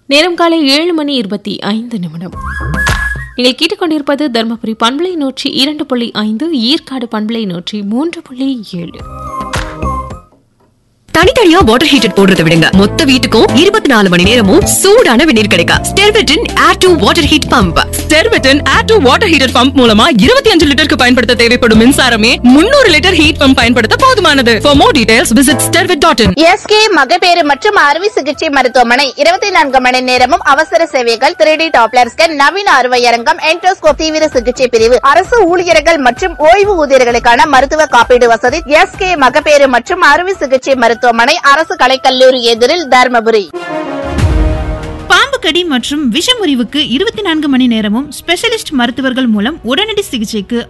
நேரம் காலை ஏழு மணி இருபத்தி ஐந்து நிமிடம் நீங்கள் கேட்டுக்கொண்டிருப்பது தர்மபுரி பண்பலை நூற்றி இரண்டு புள்ளி ஐந்து ஈர்க்காடு பண்பலை நூற்றி மூன்று புள்ளி ஏழு தனித்தனியா வாட்டர் ஹீட்டர் போடுறத விடுங்க மொத்த வீட்டுக்கும் இருபத்தி நாலு மணி நேரமும் சூடான வெந்நீர் கிடைக்கும் ஸ்டெர்வெட்டின் air to water heat pump ஸ்டெர்வெட்டின் air to water heater pump மூலமா இருபத்தி அஞ்சு லிட்டருக்கு பயன்படுத்த தேவைப்படும் மின்சாரமே முன்னூறு லிட்டர் ஹீட் பம்ப் பயன்படுத்த போதுமானது for more details visit Stervet dot in SK மகப்பேறு மற்றும் அறுவை சிகிச்சை மருத்துவமனை இருபத்தி நான்கு மணி நேரமும் அவசர சேவைகள் த்ரீ டி டாப்லர் ஸ்கேன் நவீன அறுவையரங்கம் என்டோஸ்கோப் தீவிர சிகிச்சை பிரிவு அரசு ஊழியர்கள் மற்றும் ஓய்வு ஊதியர்களுக்கான மருத்துவ காப்பீடு வசதி எஸ்கே மகப்பேறு மற்றும் அறுவை சிகிச்சை மருத்துவமனை அரசு கலைக்கல்லூரி எதிரில் தர்மபுரி பாம்பு கடி மற்றும் விஷமுறிவுக்கு இருபத்தி நான்கு மணி நேரமும் ஸ்பெஷலிஸ்ட் மருத்துவர்கள் மூலம் உடனடி சிகிச்சைக்கு